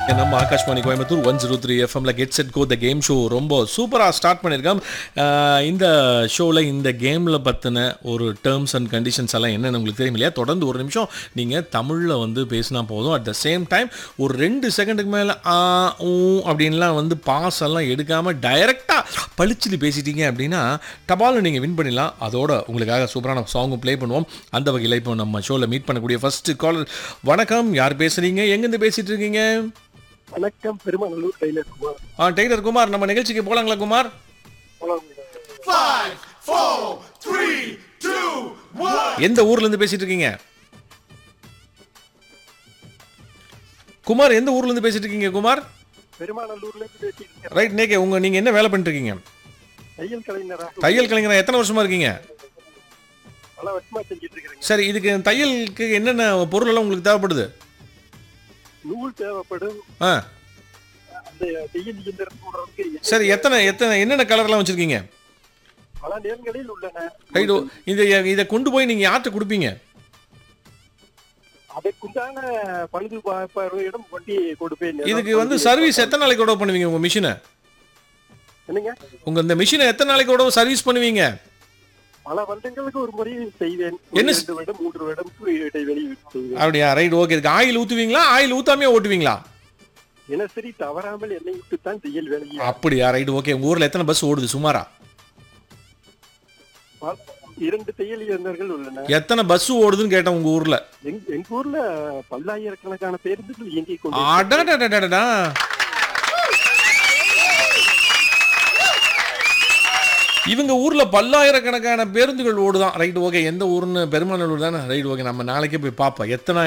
நம்ம Akashvani Coimbatore one zero three எஃப்எம்ல get set go the game show ரொம்ப சூப்பராக ஸ்டார்ட் பண்ணியிருக்கோம் அஹ் இந்த ஷோவில் இந்த கேமில் பற்றின ஒரு டேர்ம்ஸ் அண்ட் கண்டிஷன்ஸ் எல்லாம் என்னென்னு உங்களுக்கு தெரியும் இல்லையா தொடர்ந்து ஒரு நிமிஷம் நீங்கள் தமிழில் வந்து பேசினா போதும் அட் த சேம் டைம் ஒரு ரெண்டு செகண்டுக்கு மேலே ஆ ஊ அப்படின்லாம் வந்து பாஸ் எல்லாம் எடுக்காமல் டைரெக்டாக பளிச்சுட்டு பேசிட்டீங்க அப்படின்னா டபாலில் நீங்கள் வின் பண்ணிடலாம் அதோட உங்களுக்காக சூப்பரான சாங்கும் ப்ளே பண்ணுவோம் அந்த வகையில் இப்போ நம்ம ஷோவில் மீட் பண்ணக்கூடிய ஃபர்ஸ்ட் காலர் வணக்கம் யார் பேசுகிறீங்க எங்கேருந்து பேசிகிட்டு இருக்கீங்க வணக்கம் பெருமாநல்லூர் டெய்லர் குமார் ஆ டெய்லர் குமார் நம்ம நிகழ்ச்சிக்கு போலாங்களா குமார் போலாம். எந்த ஊர்ல இருந்து பேசிட்டு இருக்கீங்க குமார் எந்த ஊர்ல இருந்து பேசிட்டு இருக்கீங்க குமார் பெருமாநல்லூர்ல இருந்து பேசிட்டு இருக்கேன் ரைட் நேக்கே உங்க நீங்க என்ன வேலை பண்ணிட்டு இருக்கீங்க தையல் கலைஞரா தையல் கலைஞரா எத்தனை வருஷமா இருக்கீங்க பல வருஷமா செஞ்சுட்டு இருக்கிறேங்க சரி இதுக்கு தையலுக்கு என்னென்ன பொருள் எல்லாம் உங்களுக்கு தேவைப்படுது நூல் தேவைப்படும் ஆ அந்த தையல் இயந்திரம் போடுறதுக்கு சரி எத்தனை எத்தனை என்னென்ன கலர்லாம் வச்சிருக்கீங்க பல நேரங்களில் உள்ளன ரைட் இதை இதை கொண்டு போய் நீங்க யார்கிட்ட கொடுப்பீங்க அதற்குண்டான பழுது பார்வையிடம் வண்டி கொடுப்பேன் இதுக்கு வந்து சர்வீஸ் எத்தனை நாளைக்கு உடவு பண்ணுவீங்க உங்க மிஷினை என்னங்க உங்க இந்த மிஷினை எத்தனை நாளைக்கு உடவு சர்வீஸ் பண்ணுவீங்க பல வருடங்களுக்கு ஒரு முறை செய்வேன் என்ன ஒரு ரெண்டு வருடம் மூன்று வருடம் இடைவெளி செய்வேன் அப்படியா ரைட் ஓகே இதுக்கு ஆயில் ஊத்துவீங்களா ஆயில் ஊத்தாமே ஓட்டுவீங்களா தினசரி தவறாமல் என்னை விட்டுத்தான் தையல் வேலையை அப்படியா ரைட் ஓகே உங்க ஊர்ல எத்தனை பஸ் ஓடுது சுமாரா ப- இரண்டு தையல் இயந்திரங்கள் உள்ளன எத்தனை பஸ் ஓடுதுன்னு கேட்டேன் உங்க ஊர்ல எங்க எங்க ஊர்ல பல்லாயிரக்கணக்கான பேருந்துகள் இயங்கிக் கொண்டு அடடடடடடா. இவங்க ஊர்ல பல்லாயிரக்கணக்கான பேருந்துகள் ஓடுதான் ரைட் ஓகே எந்த ஊர்னு பெருமாநல்லூர் தானே ரைட் ஓகே நம்ம நாளைக்கே போய் பார்ப்போம் எத்தனை